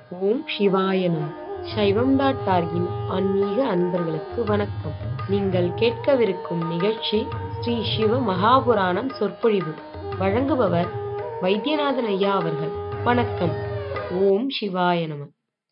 ஓம் சிவாய நம சைவம் டாட் டார்கின் ஆன்மீக அன்பர்களுக்கு வணக்கம் நீங்கள் கேட்கவிருக்கும் நிகழ்ச்சி ஸ்ரீ சிவ மகாபுராணம் சொற்பொழிவு வழங்குபவர் வைத்தியநாதன் ஐயா அவர்கள் வணக்கம் ஓம் சிவாய நம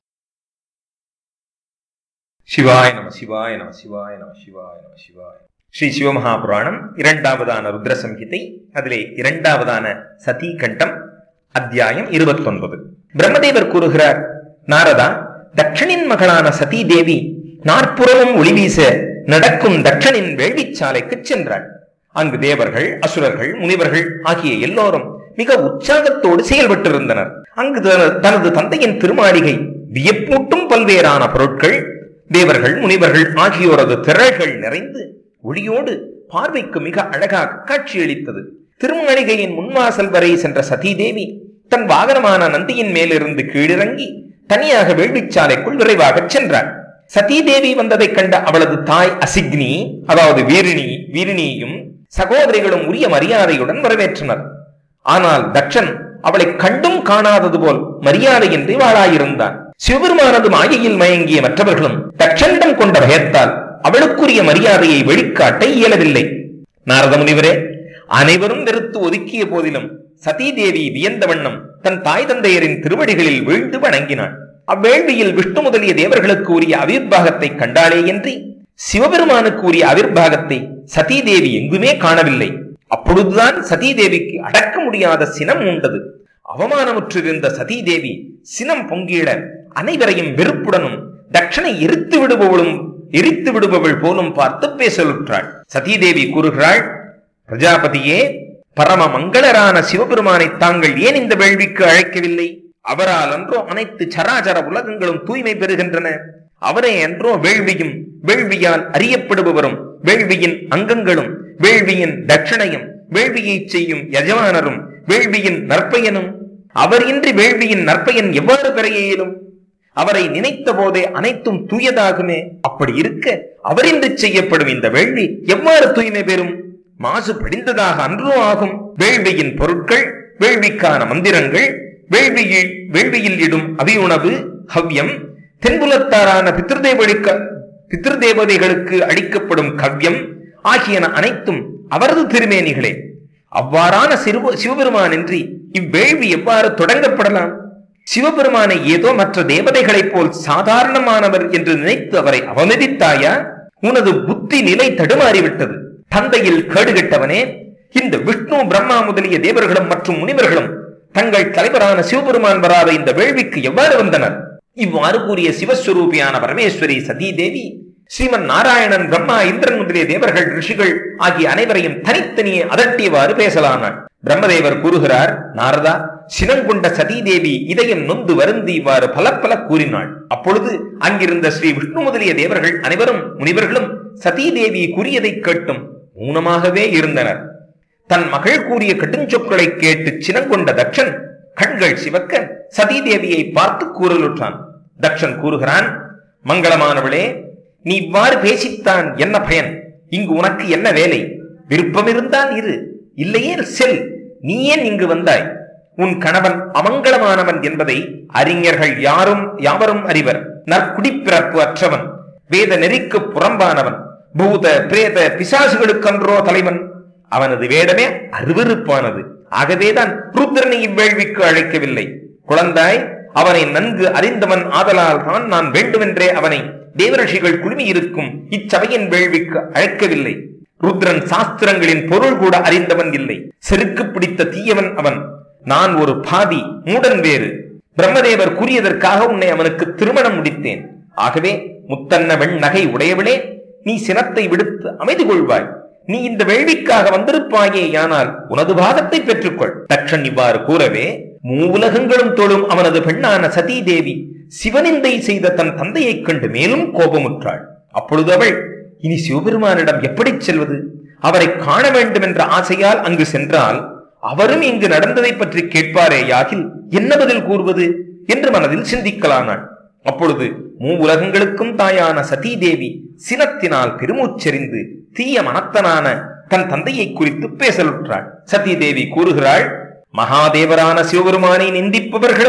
சிவாய நம சிவாய நம சிவாய நம சிவாய நம சிவாய ஸ்ரீ சிவமகாபுராணம் இரண்டாவதான ருத்ர சம்ஹிதை அதிலே இரண்டாவதான சதி கண்டம் அத்தியாயம் இருபத்தொன்பது பிரம்மதேவர் கூறுகிறார் நாரதா தட்சணின் மகளான சதி தேவி நாற்புறமும் ஒளி வீச நடக்கும் தட்சணின் வேள்விச்சாலைக்குச் சென்றாள் அங்கு தேவர்கள் அசுரர்கள் முனிவர்கள் ஆகிய எல்லோரும் மிக உற்சாகத்தோடு செயல்பட்டிருந்தனர் அங்கு தன- தனது தந்தையின் திருமாளிகை வியப்பூட்டும் பல்வேறான பொருட்கள் தேவர்கள் முனிவர்கள் ஆகியோரது திரள்கள் நிறைந்து ஒளியோடு பார்வைக்கு மிக அழகாக காட்சியளித்தது திருமாளிகையின் முன்வாசல் வரை சென்ற சதீதேவி தன் வாகனமான நந்தியின் மேலிருந்து கீழிறங்கி தனியாக வேள்விச்சாலைக்குள் விரைவாகச் சென்றாள் சதீதேவி வந்ததைக் கண்ட அவளது தாய் அசிக்னி அதாவது வீரிணி வீரிணியும் சகோதரிகளும் உரிய மரியாதையுடன் வரவேற்றனர் ஆனால் தட்சன் அவளை கண்டும் காணாதது போல் மரியாதையின்றி வாழாயிருந்தான் சிவபெருமானது மாயையில் மயங்கிய மற்றவர்களும் தட்சனிடம் கொண்ட பயத்தால் அவளுக்குரிய மரியாதையை வெளிக்காட்ட இயலவில்லை நாரத முனிவரே அனைவரும் வெறுத்து ஒதுக்கிய போதிலும் சதீதேவி வியந்த வண்ணம் தன் தாய் தந்தையரின் திருவடிகளில் வீழ்ந்து வணங்கினாள் அவ்வேள்வியில் விஷ்ணு முதலிய தேவர்களுக்கு உரிய அவிர்வாகத்தை கண்டாளேயன்றி சிவபெருமானுக்கு உரிய அவிர்வாகத்தை சதீதேவி எங்குமே காணவில்லை அப்பொழுதுதான் சதீதேவிக்கு அடக்க முடியாத சினம் உண்டது அவமானமுற்றிருந்த சதீதேவி சினம் பொங்கிட அனைவரையும் வெறுப்புடனும் தட்சனை எரித்து விடுபவளும் எரித்து விடுபவள் போலும் பார்த்து பேசலுற்றாள் சதீதேவி கூறுகிறாள் பிரஜாபதியே பரம மங்களரான சிவபெருமானை தாங்கள் ஏன் இந்த வேள்விக்கு அழைக்கவில்லை அவரால் அன்றோ அனைத்து சராசர உலகங்களும் தூய்மை பெறுகின்றன அவரே அன்றோ வேள்வியும் வேள்வியால் அறியப்படுபவரும் வேள்வியின் அங்கங்களும் வேள்வியின் தட்சணையும் வேள்வியைச் செய்யும் எஜமானரும் வேள்வியின் நற்பயனும் அவர் இன்றி வேள்வியின் நற்பயன் எவ்வாறு பெற இயலும் அவரை நினைத்த போதே அனைத்தும் தூயதாகுமே அப்படி இருக்க அவரின்றி செய்யப்படும் இந்த வேள்வி எவ்வாறு தூய்மை பெறும் மாசு படிந்ததாக அன்றோ ஆகும் வேள்வியின் பொருட்கள் வேள்விக்கான மந்திரங்கள் வேள்வியில் வேள்வியில் இடும் அபியுணவு ஹவ்யம் தென்புலத்தாரான பித்ருதேவழிக்க பித்ருதேவதைகளுக்கு அளிக்கப்படும் கவ்யம் ஆகியன அனைத்தும் அவரது திருமேனிகளே அவ்வாறான சிறுவ சிவபெருமானின்றி இவ்வேள்வி எவ்வாறு தொடங்கப்படலாம் சிவபெருமானை ஏதோ மற்ற தேவதைகளைப் போல் சாதாரணமானவர் என்று நினைத்து அவரை அவமதித்தாயா உனது புத்தி நிலை தடுமாறிவிட்டது தந்தையில் கேடுகெட்டவனே இந்த விஷ்ணு பிரம்மா முதலிய தேவர்களும் மற்றும் முனிவர்களும் தங்கள் தலைவரான சிவபெருமான் வராத இந்த வேள்விக்கு எவ்வாறு வந்தனர் இவ்வாறு கூறிய சிவஸ்வரூபியான பரமேஸ்வரி சதீதேவி ஸ்ரீமன் நாராயணன் பிரம்மா இந்திரன் முதலிய தேவர்கள் ரிஷிகள் ஆகிய அனைவரையும் தனித்தனியே அதட்டியவாறு பேசலானாள் பிரம்மதேவர் கூறுகிறார் நாரதா சினங்கொண்ட சதீதேவி இதயம் நொந்து வருந்தி இவ்வாறு பல பல கூறினாள் அப்பொழுது அங்கிருந்த ஸ்ரீ விஷ்ணு முதலிய தேவர்கள் அனைவரும் முனிவர்களும் சதீதேவி கூறியதைக் கேட்டும் மௌனமாகவே இருந்தனர் தன் மகள் கூறிய கட்டுஞ்சொற்களை கேட்டு சினங்கொண்ட தக்ஷன் கண்கள் சிவக்க சதீதேவியை பார்த்து கூறலுற்றான் தக்ஷன் கூறுகிறான் மங்களமானவளே நீ இவ்வாறு பேசித்தான் என்ன பயன் இங்கு உனக்கு என்ன வேலை விருப்பமிருந்தால் இரு இல்லையே செல் நீ ஏன் இங்கு வந்தாய் உன் கணவன் அமங்கலமானவன் என்பதை அறிஞர்கள் யாரும் யாவரும் அறிவர் நற்குடிப்பிறப்பு அற்றவன் வேத நெறிக்கு புறம்பானவன் பூத பிரேத பிசாசுகளுக்கன்றோ தலைவன் அவனது வேடமே அருவருப்பானது ஆகவேதான் ருத்ரனை இவ்வேள்விக்கு அழைக்கவில்லை குழந்தாய் அவனை நன்கு அறிந்தவன் ஆதலால் தான் நான் வேண்டுமென்றே அவனை தேவரிஷிகள் குழுமியிருக்கும் இச்சபையின் வேள்விக்கு அழைக்கவில்லை ருத்ரன் சாஸ்திரங்களின் பொருள் கூட அறிந்தவன் இல்லை செருக்கு பிடித்த தீயவன் அவன் நான் ஒரு பாதி மூடன் வேறு பிரம்மதேவர் கூறியதற்காக உன்னை அவனுக்கு திருமணம் முடித்தேன் ஆகவே முத்தன்ன வெண் நகை உடையவளே நீ சினத்தை விடுத்து அமைதி கொள்வாய் நீ இந்த வேள்விக்காக வந்திருப்பாயேயானால் உனது பாகத்தை பெற்றுக்கொள் தக்ஷன் இவ்வாறு கூறவே மூவுலகங்களும் தொழும் அவனது பெண்ணான சதீதேவி சிவனிந்தை செய்த தன் தந்தையைக் கண்டு மேலும் கோபமுற்றாள் அப்பொழுது அவள் இனி சிவபெருமானிடம் எப்படி செல்வது அவரை காண வேண்டும் என்ற ஆசையால் அங்கு சென்றால் அவரும் இங்கு நடந்ததை பற்றி கேட்பாரேயாகில் என்ன பதில் கூறுவது என்று மனதில் சிந்திக்கலானாள் அப்பொழுது மூவுலகங்களுக்கும் தாயான சதீதேவி சினத்தினால் பெருமூச்செறிந்து தீய மனத்தனான தன் தந்தையை குறித்து பேசலுற்றாள் சதீதேவி கூறுகிறாள் மகாதேவரான சிவபெருமானை நிந்திப்பவர்களும்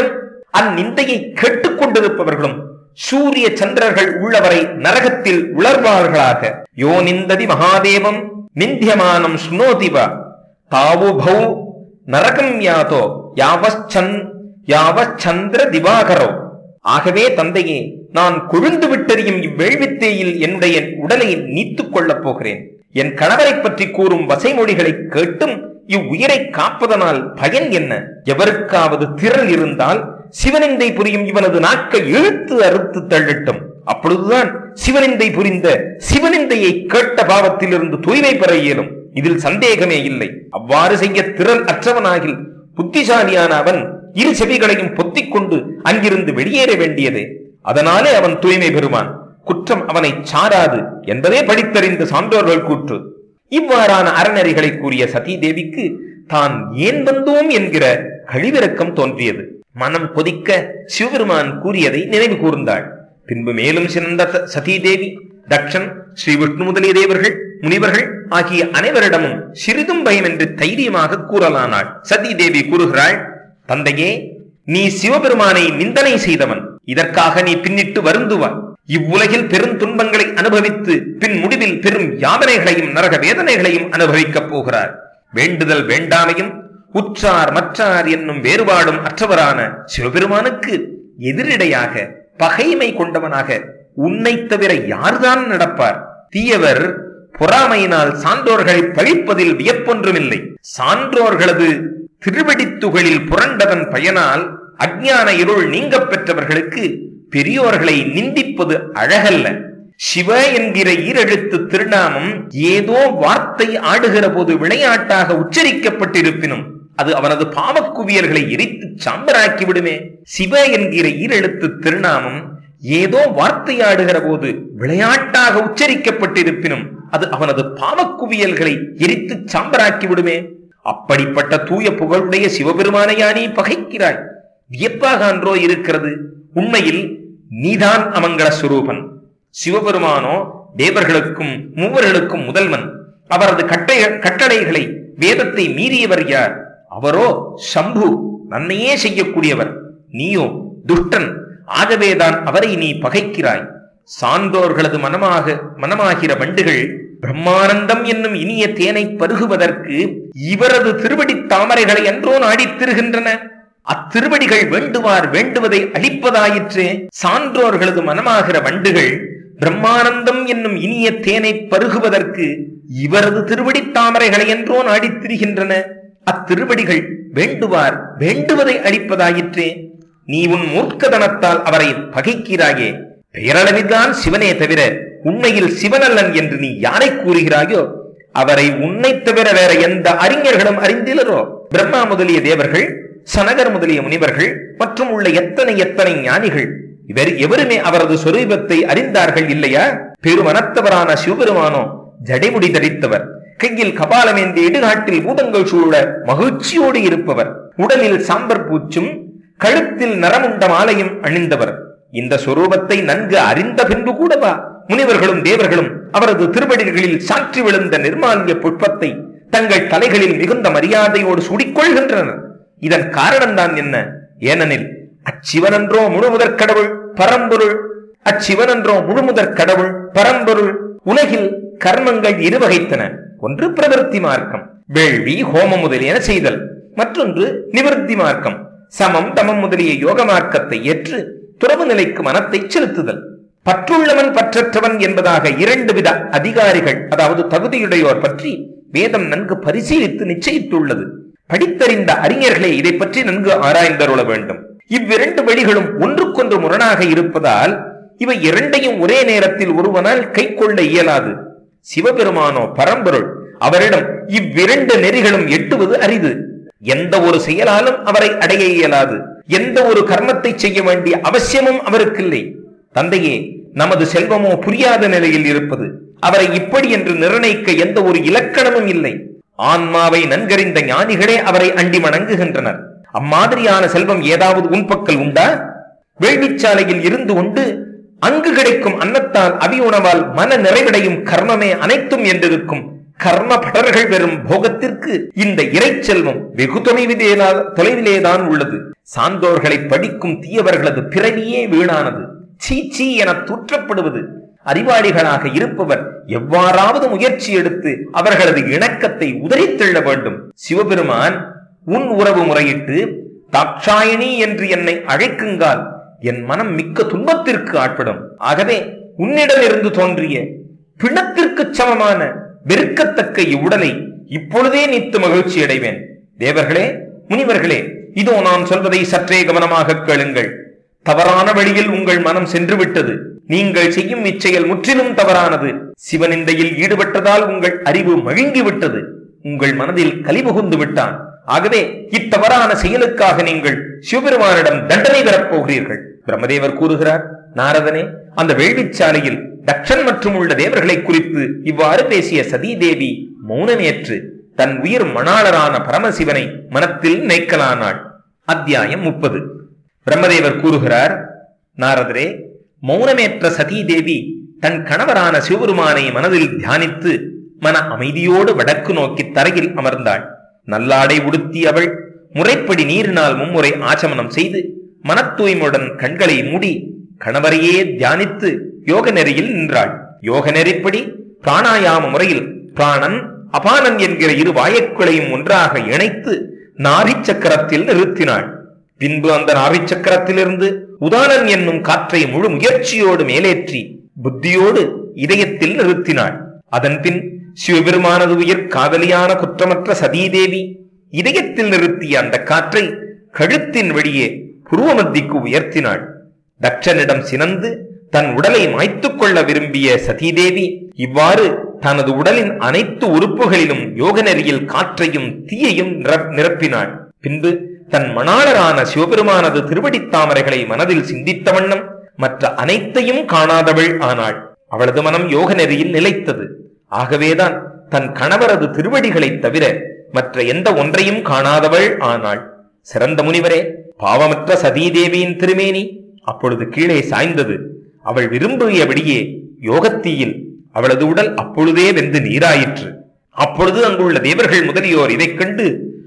அந்நிந்தையை கேட்டுக் கொண்டிருப்பவர்களும் சூரிய சந்திரர்கள் உள்ளவரை நரகத்தில் உளர்வார்களாக யோ நிந்ததி மகாதேவம் நிந்தியமானம் ஸ்னோதிவ தாவுபௌ நரகம் யாதோ யாவச்சந் யாவச்சந்திர திவாகரோ ஆகவே தந்தையே நான் கொழுந்து விட்டெறியும் இவ்வேள்வித்தேயில் என்னுடைய உடலை நீத்துக் கொள்ளப் போகிறேன் என் கணவரை பற்றி கூறும் வசைமொழிகளை கேட்டும் இவ்வுயிரை காப்பதனால் பயன் என்ன எவருக்காவது திரள் இருந்தால் சிவனிந்தை புரியும் இவனது நாக்கை இழுத்து அறுத்து தள்ளட்டும் அப்பொழுதுதான் சிவனிந்தை புரிந்த சிவனிந்தையை கேட்ட பாவத்திலிருந்து தூய்மை பெற இயலும் இதில் சந்தேகமே இல்லை அவ்வாறு செய்ய திறன் அற்றவனாகில் புத்திசாலியான அவன் இரு செவிகளையும் பொத்திக் கொண்டு அங்கிருந்து வெளியேற வேண்டியதே அதனாலே அவன் தூய்மை பெறுவான் குற்றம் அவனை சாராது என்பதே படித்தறிந்த சான்றோர்கள் கூற்று இவ்வாறான அறநெறிகளை கூறிய சதி தேவிக்கு தான் ஏன் வந்தோம் என்கிற கழிவிறக்கம் தோன்றியது மனம் கொதிக்க சிவபெருமான் கூறியதை நினைவு கூர்ந்தாள் பின்பு மேலும் சிறந்த த- சதி தேவி தக்ஷன் ஸ்ரீ விஷ்ணு முதலிய தேவர்கள் முனிவர்கள் ஆகிய அனைவரிடமும் சிறிதும் பயமின்றி தைரியமாக கூறலானாள் சதி தேவி கூறுகிறாள் தந்தையே நீ சிவபெருமானை நிந்தனை செய்தவன் இதற்காக நீ பின்னிட்டு வருந்துவாய் இவ்வுலகில் பெரும் துன்பங்களை அனுபவித்து பின் முடிவில் பெரும் யாதனைகளையும் நரக வேதனைகளையும் அனுபவிக்கப் போகிறார் வேண்டுதல் வேண்டாமையும் உற்றார் மற்றார் என்னும் வேறுபாடும் அற்றவரான சிவபெருமானுக்கு எதிரிடையாக பகைமை கொண்டவனாக உன்னைத் தவிர யார்தான் நடப்பார் தீயவர் பொறாமையினால் சான்றோர்களை பழிப்பதில் வியப்பொன்றுமில்லை சான்றோர்களது திருவடித்துகளில் புரண்டதன் பயனால் அஞ்ஞான இருள் நீங்கப் பெற்றவர்களுக்கு பெரியோர்களை நிந்திப்பது அழகல்ல சிவ என்கிற ஈரெழுத்து திருநாமம் ஏதோ வார்த்தை ஆடுகிற போது விளையாட்டாக உச்சரிக்கப்பட்டிருப்பினும் அது அவனது பாவக்குவியல்களை எரித்து சாம்பராக்கி விடுமே சிவ என்கிற ஈரெழுத்து திருநாமம் ஏதோ வார்த்தையாடுகிற போது விளையாட்டாக உச்சரிக்கப்பட்டிருப்பினும் அது அவனது பாவக்குவியல்களை எரித்து சாம்பராக்கி விடுமே அப்படிப்பட்ட தூய புகழுடைய சிவபெருமானையா நீ பகைக்கிறாய் வியப்பாக அன்றோ இருக்கிறது உண்மையில் நீதான் அமங்கல சுரூபன் சிவபெருமானோ தேவர்களுக்கும் மூவர்களுக்கும் முதல்வன் அவரது கட்டை கட்டளைகளை வேதத்தை மீறியவர் யார் அவரோ சம்பு நன்மையே செய்யக்கூடியவர் நீயோ துஷ்டன் ஆகவேதான் அவரை நீ பகைக்கிறாய் சான்றோர்களது மனமாக மனமாகிற வண்டுகள் பிரம்மானந்தம் என்னும் இனிய தேனை பருகுவதற்கு இவரது திருவடி தாமரைகளை என்றோ நாடித் திரிகின்றன அத்திருவடிகள் வேண்டுவார் வேண்டுவதை அளிப்பதாயிற்றே சான்றோர்களது மனமாகிற வண்டுகள் பிரம்மானந்தம் என்னும் இனிய தேனை பருகுவதற்கு இவரது திருவடி தாமரைகளை என்றோ நாடித் திரிகின்றன அத்திருவடிகள் வேண்டுவார் வேண்டுவதை அளிப்பதாயிற்றே நீ உன் மூர்க்கதனத்தால் அவரை பகைக்கிறாயே பெயரளவில்தான் சிவனே தவிர உண்மையில் சிவனல்லன் என்று நீ யாரை கூறுகிறாயோ அவரை உன்னை தவிர வேற எந்த அறிஞர்களும் அறிந்திலரோ பிரம்மா முதலிய தேவர்கள் சனகர் முதலிய முனிவர்கள் மற்றும் உள்ள எத்தனை எத்தனை ஞானிகள் இவர் எவருமே அவரது சொரூபத்தை அறிந்தார்கள் இல்லையா பெருமனத்தவரான சிவபெருமானோ ஜடைமுடி தரித்தவர் கையில் கபாலமேந்தி இடுகாட்டில் பூதங்கள் சூழ மகிழ்ச்சியோடு இருப்பவர் உடலில் சாம்பர் பூச்சும் கழுத்தில் நரமுண்ட மாலையும் அணிந்தவர் இந்த சொரூபத்தை நன்கு அறிந்த பின்பு கூடவா முனிவர்களும் தேவர்களும் அவரது திருவடிகளில் சாற்றி விழுந்த நிர்மால்ய புஷ்பத்தை தங்கள் தலைகளில் மிகுந்த மரியாதையோடு சூடிக்கொள்கின்றனர் இதன் காரணம்தான் என்ன ஏனெனில் அச்சிவனன்றோ முழுமுதற் கடவுள் பரம்பொருள் அச்சிவனன்றோ முழுமுதற் கடவுள் பரம்பொருள் உலகில் கர்மங்கள் இருவகைத்தன ஒன்று பிரவருத்தி மார்க்கம் வேள்வி ஹோமம் முதலியன செய்தல் மற்றொன்று நிவர்த்தி மார்க்கம் சமம் தமம் முதலிய யோக மார்க்கத்தை ஏற்று துறவு நிலைக்கு மனத்தை செலுத்துதல் பற்றுள்ளவன் பற்றற்றவன் என்பதாக இரண்டு வித அதிகாரிகள் அதாவது தகுதியுடையோர் பற்றி வேதம் நன்கு பரிசீலித்து நிச்சயித்துள்ளது படித்தறிந்த அறிஞர்களே இதை பற்றி நன்கு ஆராய்ந்தருள வேண்டும் இவ்விரண்டு வழிகளும் ஒன்றுக்கொன்று முரணாக இருப்பதால் இவை இரண்டையும் ஒரே நேரத்தில் ஒருவனால் கை கொள்ள இயலாது சிவபெருமானோ பரம்பொருள் அவரிடம் இவ்விரண்டு நெறிகளும் எட்டுவது அரிது எந்த ஒரு செயலாலும் அவரை அடைய இயலாது எந்த ஒரு கர்மத்தை செய்ய வேண்டிய அவசியமும் அவருக்கில்லை தந்தையே நமது செல்வமோ புரியாத நிலையில் இருப்பது அவரை இப்படி என்று நிர்ணயிக்க எந்த ஒரு இலக்கணமும் இல்லை ஆன்மாவை நன்கறிந்த ஞானிகளே அவரை அண்டி வணங்குகின்றனர் அம்மாதிரியான செல்வம் ஏதாவது உன் பக்கல் உண்டா வேள்விச்சாலையில் இருந்து கொண்டு அங்கு கிடைக்கும் அன்னத்தால் அபியுணவால் மன நிறைவடையும் கர்மமே அனைத்தும் என்றிருக்கும் கர்ம படர்கள் பெறும் போகத்திற்கு இந்த இறைச்செல்வம் வெகு தொலைவிலேதான் தொலைவிலேதான் உள்ளது சான்றோர்களை படிக்கும் தீயவர்களது பிறவியே வீணானது சீ சீ என தூற்றப்படுவது அறிவாளிகளாக இருப்பவர் எவ்வாறாவது முயற்சி எடுத்து அவர்களது இணக்கத்தை உதறித்தள்ள வேண்டும் சிவபெருமான் உன் உறவு முறையிட்டு தாட்சாயினி என்று என்னை அழைக்குங்கால் என் மனம் மிக்க துன்பத்திற்கு ஆட்படும் ஆகவே உன்னிடமிருந்து தோன்றிய பிணத்திற்கு சமமான வெறுக்கத்தக்க இவ்வுடலை இப்பொழுதே நீத்து மகிழ்ச்சி அடைவேன் தேவர்களே முனிவர்களே இதோ நான் சொல்வதை சற்றே கவனமாக கேளுங்கள் தவறான வழியில் உங்கள் மனம் சென்று விட்டது நீங்கள் செய்யும் இச்செயல் முற்றிலும் தவறானது சிவனிந்தையில் ஈடுபட்டதால் உங்கள் அறிவு மழுங்கி விட்டது உங்கள் மனதில் கலிபுகுந்து விட்டான் ஆகவே இத்தவறான செயலுக்காக நீங்கள் சிவபெருமானிடம் தண்டனை பெறப் போகிறீர்கள் பிரம்மதேவர் கூறுகிறார் நாரதனே அந்த வேள்விச்சாலையில் தக்ஷன் மற்றும் உள்ள தேவர்களை குறித்து இவ்வாறு பேசிய சதீதேவி மௌனமேற்று தன் உயிர் மணாளரான பரமசிவனை மனத்தில் நினைக்கலானாள் அத்தியாயம் முப்பது பிரம்மதேவர் கூறுகிறார் நாரதரே மௌனமேற்ற சதீதேவி தன் கணவரான சிவபெருமானை மனதில் தியானித்து மன அமைதியோடு வடக்கு நோக்கி தரையில் அமர்ந்தாள் நல்லாடை உடுத்தி அவள் முறைப்படி நீரினால் மும்முறை ஆச்சமனம் செய்து மன தூய்மையுடன் கண்களை மூடி கணவரையே தியானித்து யோக நெறியில் நின்றாள் யோக நெறிப்படி பிராணாயாம முறையில் பிராணன் அபானன் என்கிற இரு வாயக்குளையும் ஒன்றாக இணைத்து நாரி சக்கரத்தில் நிறுத்தினாள் பின்பு அந்த நாரி சக்கரத்திலிருந்து உதானன் என்னும் காற்றை முழு முயற்சியோடு மேலேற்றி புத்தியோடு இதயத்தில் நிறுத்தினாள் அதன்பின் சிவபெருமானது உயிர் காதலியான குற்றமற்ற சதீதேவி இதயத்தில் நிறுத்திய அந்த காற்றை கழுத்தின் வழியே புருவமத்திக்கு உயர்த்தினாள் தட்சனிடம் சினந்து தன் உடலை மாய்த்துக் கொள்ள விரும்பிய சதீதேவி இவ்வாறு தனது உடலின் அனைத்து உறுப்புகளிலும் யோக நெறியில் காற்றையும் தீயையும் நிரப்- நிரப்பினாள் பின்பு தன் மணாளரான சிவபெருமானது திருவடித் தாமரைகளை மனதில் சிந்தித்த வண்ணம் மற்ற அனைத்தையும் காணாதவள் ஆனாள் அவளது மனம் யோக நெறியில் நிலைத்தது ஆகவேதான் தன் கணவரது திருவடிகளைத் தவிர மற்ற எந்த ஒன்றையும் காணாதவள் ஆனாள் சிறந்த முனிவரே பாவமற்ற சதீதேவியின் திருமேனி அப்பொழுது கீழே சாய்ந்தது அவள் விரும்பியபடியே யோகத்தீயில் அவளது உடல் அப்பொழுதே வெந்து நீராயிற்று அப்பொழுது அங்குள்ள தேவர்கள் முதலியோர் இதைக் கண்டு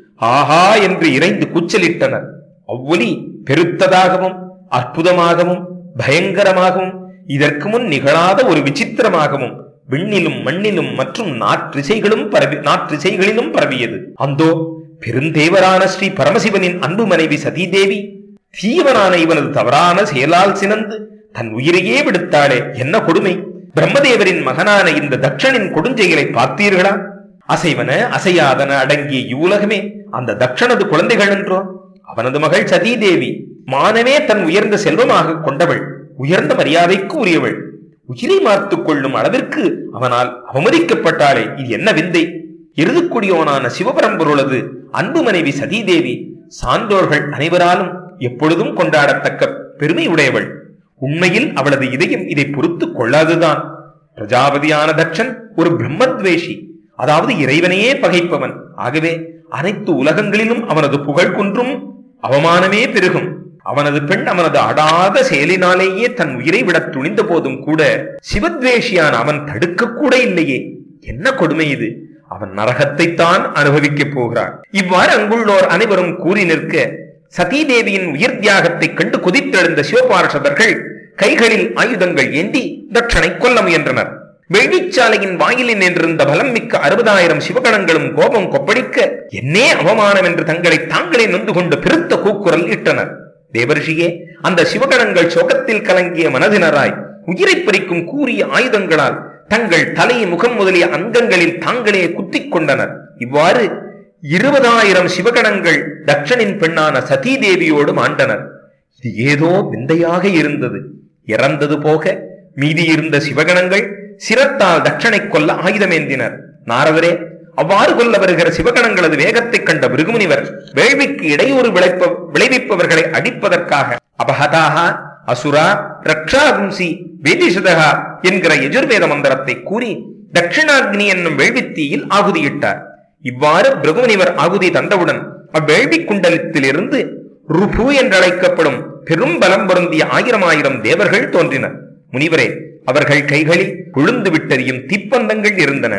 ஆஹா என்று இறைந்து கூச்சலிட்டனர் அவ்வொலி பெருத்ததாகவும் அற்புதமாகவும் பயங்கரமாகவும் இதற்கு முன் நிகழாத ஒரு விசித்திரமாகவும் விண்ணிலும் மண்ணிலும் மற்றும் நாற்றிசைகளும் பரவி நாற்றிசைகளிலும் பரவியது அந்தோ பெருந்தேவரான ஸ்ரீ பரமசிவனின் அன்பு மனைவி சதீதேவி தீவனான இவனது தவறான செயலால் சினந்து தன் உயிரையே விடுத்தாளே என்ன கொடுமை பிரம்மதேவரின் மகனான இந்த தட்சனின் கொடுஞ்செயலை பார்த்தீர்களா அசைவன அசையாதன அடங்கிய இவ்வுலகமே அந்த தட்சனது குழந்தைகள் என்றோ அவனது மகள் சதீதேவி மானமே தன் உயர்ந்த செல்வமாக கொண்டவள் உயர்ந்த மரியாதைக்கு உரியவள் உயிரை மார்த்துக் கொள்ளும் அளவிற்கு அவனால் அவமதிக்கப்பட்டாளே இது என்ன விந்தை எருதுக்குடியோனான சிவபரம்பொருளது அன்பு மனைவி சதீதேவி சான்றோர்கள் அனைவராலும் எப்பொழுதும் கொண்டாடத்தக்க பெருமை உடையவள் உண்மையில் அவளது இதயம் இதை பொறுத்துக் கொள்ளாதுதான் பிரஜாபதியான தட்சன் ஒரு பிரம்மத்வேஷி அதாவது இறைவனையே பகைப்பவன் ஆகவே அனைத்து உலகங்களிலும் அவனது புகழ் குன்றும் அவமானமே பெருகும் அவனது பெண் அவனது அடாத செயலினாலேயே தன் உயிரை விட துணிந்த போதும் கூட சிவத்வேஷியான அவன் தடுக்க கூட இல்லையே என்ன கொடுமை இது அவன் நரகத்தைத்தான் அனுபவிக்கப் போகிறான் இவ்வாறு அங்குள்ளோர் அனைவரும் கூறி நிற்க சதீதேவியின் உயிர் தியாகத்தை கண்டு கொதித்தெழுந்த சிவபார்ஷதர்கள் கைகளில் ஆயுதங்கள் ஏந்தி தட்சனை கொல்ல முயன்றனர் வேள்விச்சாலையின் வாயிலில் நின்றிருந்த பலம் மிக்க அறுபதாயிரம் சிவகணங்களும் கோபம் கொப்பளிக்க என்னே அவமானம் என்று தங்களை தாங்களே நொந்து கொண்டு பெருத்த கூக்குரல் இட்டனர் தேவரிஷியே அந்த சிவகணங்கள் சோகத்தில் கலங்கிய மனதினராய் உயிரை பறிக்கும் கூறிய ஆயுதங்களால் தங்கள் தலை முகம் முதலிய அங்கங்களில் தாங்களே குத்திக் கொண்டனர் இவ்வாறு இருபதாயிரம் சிவகணங்கள் தட்சனின் பெண்ணான சதீதேவியோடு மாண்டனர் இது ஏதோ விந்தையாக இருந்தது இறந்தது போக மீதி இருந்த சிவகணங்கள் சிரத்தால் தட்சனை கொல்ல ஆயுதமேந்தினர் நாரதரே அவ்வாறு கொல்ல வருகிற சிவகணங்களது வேகத்தைக் கண்ட பிருகுமுனிவர் வேள்விக்கு இடையூறு விளைப்ப விளைவிப்பவர்களை அடிப்பதற்காக அபஹதாகா அசுரா ரக்ஷாகும்சி வேதிஷதகா என்கிற எஜுர்வேத மந்திரத்தை கூறி தட்சிணாக்னி என்னும் வேள்வித்தீயில் ஆகுதியிட்டார் இவ்வாறு பிருகுமுனிவர் ஆகுதி தந்தவுடன் அவ்வேள்வி குண்டலத்திலிருந்து ருபு என்றழைக்கப்படும் பெரும் பலம் பொருந்திய ஆயிரம் ஆயிரம் தேவர்கள் தோன்றினர் முனிவரே அவர்கள் கைகளில் கொழுந்து விட்டறியும் தீப்பந்தங்கள் இருந்தன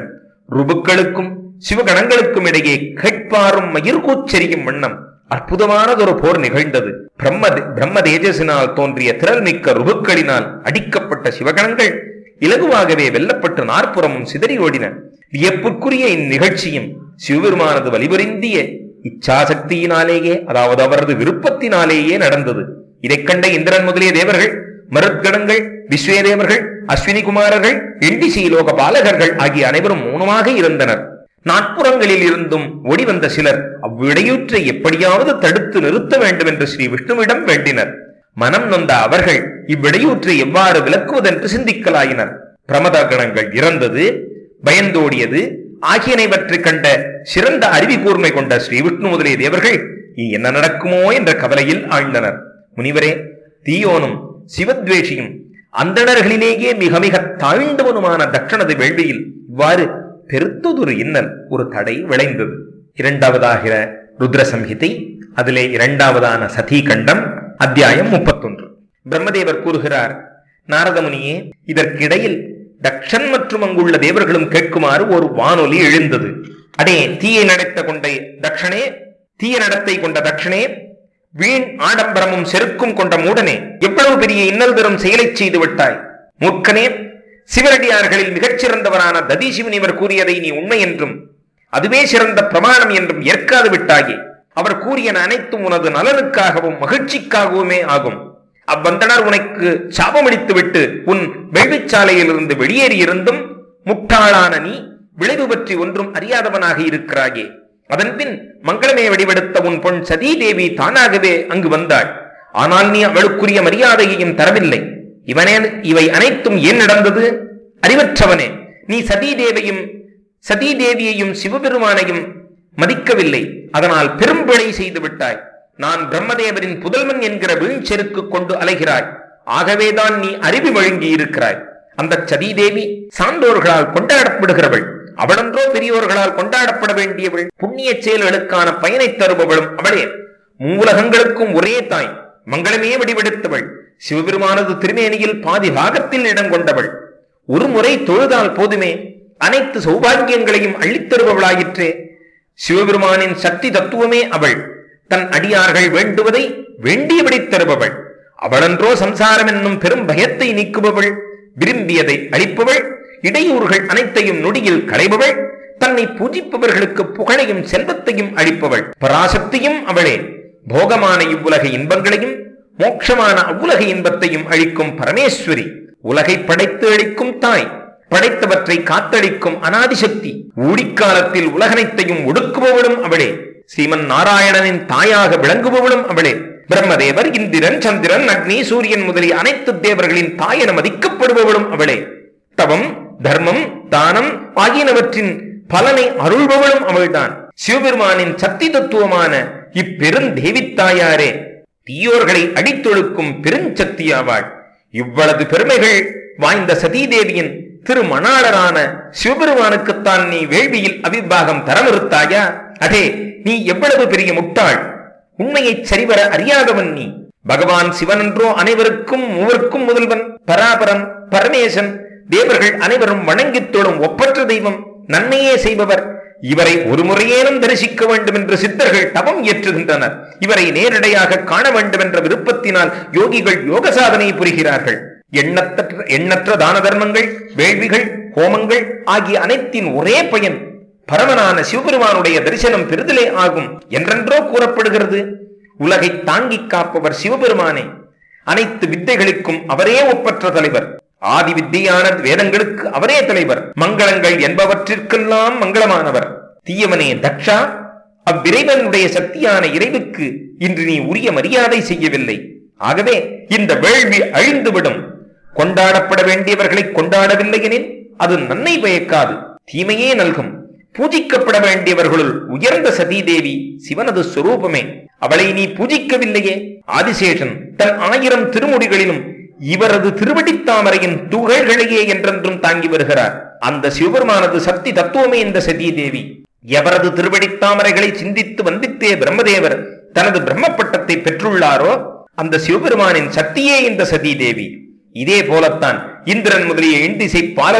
ருபுக்களுக்கும் சிவகணங்களுக்கும் இடையே கேட்பாரும் மயிர்கூச்சரியும் வண்ணம் அற்புதமானதொரு போர் நிகழ்ந்தது பிரம்ம பிரம்ம தேஜசினால் தோன்றிய திரள்மிக்க ருபுக்களினால் அடிக்கப்பட்ட சிவகணங்கள் இலகுவாகவே வெல்லப்பட்டு நாற்புறமும் சிதறி ஓடின வியப்புக்குரிய இந்நிகழ்ச்சியும் சிவபெருமானது வலிபுரிந்திய இச்சாசக்தியினாலேயே அதாவது அவரது விருப்பத்தினாலேயே நடந்தது இதைக் கண்ட இந்திரன் முதலிய தேவர்கள் மருத்கணங்கள் விஸ்வேதேவர்கள் அஸ்வினி குமாரர்கள் எண்டிசி லோக பாலகர்கள் ஆகிய அனைவரும் மௌனமாக இருந்தனர் நாட்புறங்களில் இருந்தும் ஓடிவந்த சிலர் அவ்விடையூற்றை எப்படியாவது தடுத்து நிறுத்த வேண்டும் என்று ஸ்ரீ விஷ்ணுவிடம் வேண்டினர் மனம் நொந்த அவர்கள் இவ்விடையூற்றை எவ்வாறு விளக்குவதென்று சிந்திக்கலாயினர் பிரமத கணங்கள் இறந்தது பயந்தோடியது ஆகியனைவற்றை கண்ட சிறந்த அறிவி கூர்மை கொண்ட ஸ்ரீ விஷ்ணு முதலிய தேவர்கள் இனி என்ன நடக்குமோ என்ற கவலையில் ஆழ்ந்தனர் முனிவரே தீயோனும் சிவத்வேஷியும் அந்தணர்களிலேயே மிக மிக தாழ்ந்தவனுமான தட்சணது வேள்வியில் இவ்வாறு பெருத்ததொரு இன்னல் ஒரு தடை விளைந்தது இரண்டாவதாகிற ருத்ர சம்ஹிதை அதிலே இரண்டாவதான சதி கண்டம் அத்தியாயம் முப்பத்தொன்று பிரம்மதேவர் கூறுகிறார் நாரதமுனியே இதற்கிடையில் தக்ஷன் மற்றும் அங்குள்ள தேவர்களும் கேட்குமாறு ஒரு வானொலி எழுந்தது அடே தீயை நடத்த கொண்ட தக்ஷனே தீய நடத்தை கொண்ட தக்ஷனே வீண் ஆடம்பரமும் செருக்கும் கொண்ட மூடனே எவ்வளவு பெரிய இன்னல் தரும் செயலை செய்து விட்டாய் மூர்க்கனே சிவரடியார்களில் மிகச் சிறந்தவரான ததீசிவனிவர் கூறியதை நீ உண்மை என்றும் அதுவே சிறந்த பிரமாணம் என்றும் ஏற்காது விட்டாயே அவர் கூறியன அனைத்தும் உனது நலனுக்காகவும் மகிழ்ச்சிக்காகவுமே ஆகும் அவ்வந்தனர் உனக்கு சாபமளித்து விட்டு உன் வேள்விச்சாலையிலிருந்து வெளியேறியிருந்தும் முட்டாளான நீ விளைவு பற்றி ஒன்றும் அறியாதவனாக இருக்கிறாயே அதன்பின் மங்களமே வடிவெடுத்த உன் பொன் சதீ தேவி தானாகவே அங்கு வந்தாள் ஆனால் நீ அவளுக்குரிய மரியாதையையும் தரவில்லை இவனே இவை அனைத்தும் ஏன் நடந்தது அறிவற்றவனே நீ சதீ தேவியும் சதீ தேவியையும் சிவபெருமானையும் மதிக்கவில்லை அதனால் பெரும் பிழை செய்து விட்டாய் நான் பிரம்மதேவரின் புதல்வன் என்கிற வீழ்ச்செருக்கு கொண்டு அலைகிறாய் ஆகவேதான் நீ அறிவு வழங்கி இருக்கிறாய் அந்த சதீதேவி சான்றோர்களால் கொண்டாடப்படுகிறவள் அவளன்றோ பெரியோர்களால் கொண்டாடப்பட வேண்டியவள் புண்ணிய செயல்களுக்கான பயனை தருபவளும் அவளே மூலகங்களுக்கும் ஒரே தாய் மங்களமே வடிவெடுத்தவள் சிவபெருமானது திருமேனியில் பாதி பாகத்தில் இடம் கொண்டவள் ஒரு முறை தொழுதால் போதுமே அனைத்து சௌபாகியங்களையும் அள்ளித் தருபவளாயிற்றே சிவபெருமானின் சக்தி தத்துவமே அவள் தன் அடியார்கள் வேண்டுவதை வேண்டியபடி தருபவள் அவளன்றோ சம்சாரம் என்னும் பெரும் பயத்தை நீக்குபவள் விரும்பியதை அளிப்பவள் இடையூறுகள் அனைத்தையும் நொடியில் களைபவள் தன்னை பூஜிப்பவர்களுக்கு புகழையும் செல்வத்தையும் அளிப்பவள் பராசக்தியும் அவளே போகமான இவ்வுலக இன்பங்களையும் மோட்சமான அவ்வுலக இன்பத்தையும் அளிக்கும் பரமேஸ்வரி உலகை படைத்து அளிக்கும் தாய் படைத்தவற்றை காத்தளிக்கும் அனாதிசக்தி ஊழிக்காலத்தில் உலகனைத்தையும் ஒடுக்குபவளும் அவளே ஸ்ரீமன் நாராயணனின் தாயாக விளங்குபவளும் அவளே பிரம்மதேவர் இந்திரன் சந்திரன் அக்னி சூரியன் முதலிய அனைத்து தேவர்களின் தாயென மதிக்கப்படுபவளும் அவளே தவம் தர்மம் தானம் ஆகியனவற்றின் பலனை அருள்பவளும் அவள்தான் சிவபெருமானின் சக்தி தத்துவமான இப்பெருந்தேவித்தாயாரே தீயோர்களை அடித்தொழுக்கும் பெருஞ்சக்தியாவாள் இவ்வளவு பெருமைகள் வாய்ந்த சதீதேவியின் திருமணாளரான சிவபெருமானுக்குத்தான் நீ வேள்வியில் அவிர்வாகம் தர மறுத்தாயா அடே நீ எவ்வளவு பெரிய முட்டாள் உண்மையைச் சரிவர அறியாதவன் நீ பகவான் சிவனன்றோ அனைவருக்கும் மூவருக்கும் முதல்வன் பராபரன் பரமேசன் தேவர்கள் அனைவரும் வணங்கித் தொழும் ஒப்பற்ற தெய்வம் நன்மையே செய்பவர் இவரை ஒரு முறையேனும் தரிசிக்க வேண்டும் என்று சித்தர்கள் தவம் இயற்றுகின்றனர் இவரை நேரடியாக காண வேண்டும் என்ற விருப்பத்தினால் யோகிகள் யோக சாதனை புரிகிறார்கள் எண்ணற்ற எண்ணற்ற தான தர்மங்கள் வேள்விகள் ஹோமங்கள் ஆகிய அனைத்தின் ஒரே பயன் பரமனான சிவபெருமானுடைய தரிசனம் பெறுதலே ஆகும் என்றென்றோ கூறப்படுகிறது உலகை தாங்கி காப்பவர் சிவபெருமானே அனைத்து வித்தைகளுக்கும் அவரே ஒப்பற்ற தலைவர் ஆதி வித்தியான வேதங்களுக்கு அவரே தலைவர் மங்களங்கள் என்பவற்றிற்கெல்லாம் மங்களமானவர் தீயவனே தக்ஷா அவ்விறைவனுடைய சக்தியான இறைவுக்கு இன்று நீ உரிய மரியாதை செய்யவில்லை ஆகவே இந்த வேள்வி அழிந்துவிடும் கொண்டாடப்பட வேண்டியவர்களை கொண்டாடவில்லை எனில் அது நன்மை பயக்காது தீமையே நல்கும் பூஜிக்கப்பட வேண்டியவர்களுள் உயர்ந்த சதீதேவி சிவனது சொரூபமே அவளை நீ பூஜிக்கவில்லையே ஆதிசேஷன் தன் ஆயிரம் திருமுடிகளிலும் இவரது திருவடித்தாமரையின் துகள்களையே என்றென்றும் தாங்கி வருகிறார் அந்த சிவபெருமானது சக்தி தத்துவமே இந்த சதீதேவி எவரது திருவடித்தாமரைகளை சிந்தித்து வந்தித்தே பிரம்மதேவர் தனது பிரம்ம பட்டத்தை பெற்றுள்ளாரோ அந்த சிவபெருமானின் சக்தியே இந்த சதீதேவி இதே போலத்தான் இந்திரன் முதலிய எண்டிசை பாலரும்